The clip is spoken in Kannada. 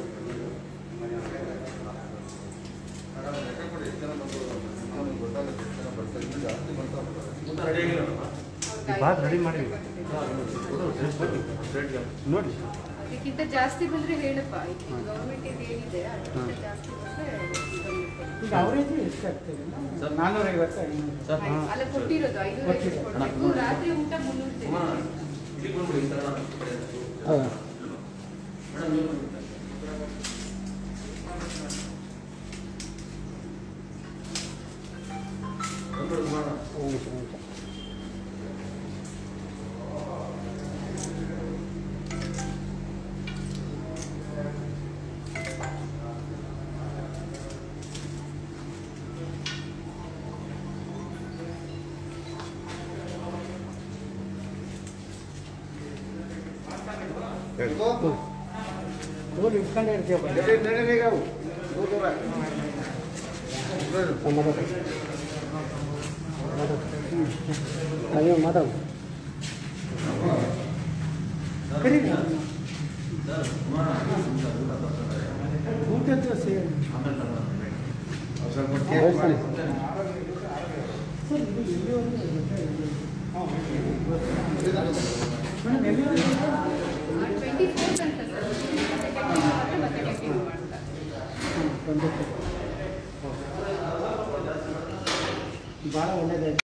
ಭಾಳ ರೆಡಿ ಮಾಡಿ ನೋಡಿ ಅದಕ್ಕಿಂತ ಜಾಸ್ತಿ ಬಂದ್ರೆ ಹೇಳಪ್ಪ ಗೌರ್ಮೆಂಟ್ ಇದು ಏನಿದೆ ಅದಕ್ಕಿಂತ ಜಾಸ್ತಿ ಬಂದ್ರೆ ಈಗ ಅವರೇಜ್ ಎಷ್ಟಾಗ್ತದೆ ನಾನ್ನೂರೈವತ್ತು ಐನೂರು ಆಯ್ತು. ಅಲ್ಲ ಕೊಟ್ಟಿರೋದು ಐನೂರ ಕೊಟ್ಟಿದ್ದು ರಾತ್ರಿ ಊಟ ಮುನ್ನೂರು ಹೌದಾ ಊರು ಇಟ್ಕೊಂಡೇ ಇರ್ತೀವಪ್ಪ ಅಯ್ಯೋ ಮಾತಾಡು ಊಟದ ಸೇರಿ ಸರ್ ಇದು ಎಲ್ಲಿವರೆಗೂ ಇರುತ್ತೆ? ಮೇಡಮ್ ಎಲ್ಲಿವರೆಗೂ ಟ್ವೆಂಟಿ ಫೋರ್ತ್ ಅಂತ ಸರ್ ಮತ್ತೆ ಕಂಟಿನ್ಯೂ ಮಾಡ್ತಾರೆ ಭಾಳ ಒಳ್ಳೆಯದಾಯ್ತು